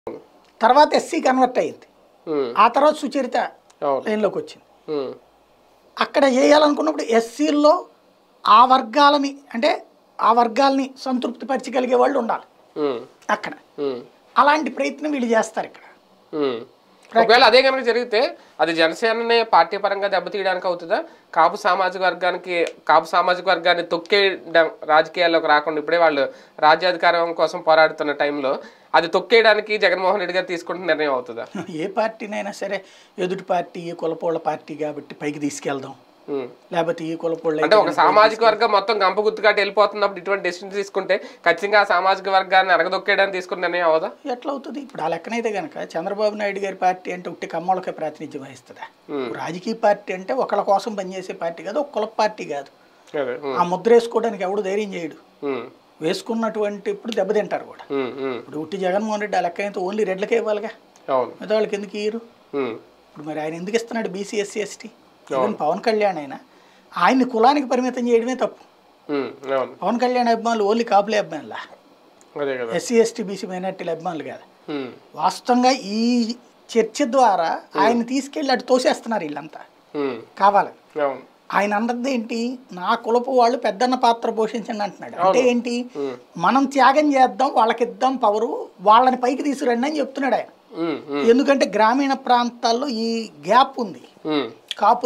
తర్వాత SC convert అయ్యింది ఉమ్, ఆ తర్వాత సుచరిత అవును లైన్లోకి వచ్చింది ఉమ్, అక్కడ చేయాలనుకున్నప్పుడు ఎస్సీల్లో ఆ వర్గాలని అంటే ఆ వర్గాల్ని సంతృప్తి పరచగలిగే వాళ్ళు ఉండాలి ఉమ్, అక్కడ ఉమ్, అలాంటి ప్రయత్నం వీళ్ళు చేస్తారు ఇక్కడ ఉమ్. ఒకవేళ అదే కనుక జరిగితే అది జనసేననే పార్టీ పరంగా దెబ్బతీయడానికి అవుతుందా కాపు సామాజిక వర్గానికి కాపు సామాజిక వర్గాన్ని తొక్కేయడం రాజకీయాల్లోకి రాకుండా ఇప్పుడే వాళ్ళు రాజ్యాధికారం కోసం పోరాడుతున్న టైంలో అది తొక్కేయడానికి జగన్మోహన్ రెడ్డి గారు తీసుకుంటున్న నిర్ణయం అవుతుందా ఏ పార్టీనైనా సరే ఎదుటి పార్టీ ఈ కులపోళ్ళ పార్టీ కాబట్టి పైకి తీసుకెళ్దాం ఉమ్. లేకపోతే ఈ కులపోళ్ళ అంటే ఒక సామాజిక వర్గం మొత్తం గంప గుర్తుకాటి వెళ్ళిపోతున్నప్పుడు ఇటువంటి డెసిషన్ తీసుకుంటే ఖచ్చితంగా ఆ సామాజిక వర్గాన్ని అరగదొక్కేయడానికి తీసుకున్న నిర్ణయం అవదా ఎట్లా అవుతుంది ఇప్పుడు ఆ లెక్కనైతే కనుక చంద్రబాబు నాయుడు గారి పార్టీ అంటే ఉట్టి కమ్మలకే ప్రాతినిధ్యం వహిస్తుందా రాజకీయ పార్టీ అంటే ఒకళ్ళ కోసం పనిచేసే పార్టీ కాదు ఒక కుల పార్టీ కాదు అదే ఉమ్, ఆ ముద్ర వేసుకోవడానికి ఎవడు ధైర్యం చేయడు ఉమ్, వేసుకున్నటువంటి ఇప్పుడు దెబ్బతింటారు కూడా ఉమ్, ఉమ్. ఇప్పుడు ఉట్టి జగన్మోహన్ రెడ్డి ఆ లెక్క అయితే ఓన్లీ రెడ్లకే ఇవ్వాలిగా అవును మిగతా వాళ్ళకి ఎందుకు ఇయ్యరు ఉమ్, ఇప్పుడు మరి ఆయన ఎందుకు ఇస్తున్నాడు BC SC ST even Pawan Kalyan అయినా ఆయన్ని కులానికి పరిమితం చేయడమే తప్పు ఉమ్, అవును పవన్ కళ్యాణ్ అభిమానులు ఓన్లీ కాపులే అభిమానులా అదే కదా ఎస్సీ ఎస్టీ బీసీ మైనార్టీల అభిమానులు కాదు ఉమ్, వాస్తవంగా ఈ చర్చ ద్వారా ఆయన తీసుకెళ్ళి అటు తోసేస్తున్నారు వీళ్ళంతా ఉమ్, కావాలని అవును ఆయన అన్నది ఏంటి నా కులపు వాళ్ళు పెద్దన్న పాత్ర పోషించండి అంటున్నాడు అంటే ఏంటి మనం త్యాగం చేద్దాం వాళ్ళకి ఇద్దాం పవరు వాళ్ళని పైకి తీసుకురండి అని చెప్తున్నాడు ఆయన ఉమ్, ఉమ్, ఎందుకంటే గ్రామీణ ప్రాంతాల్లో ఈ గ్యాప్ ఉంది ఉమ్. కాపు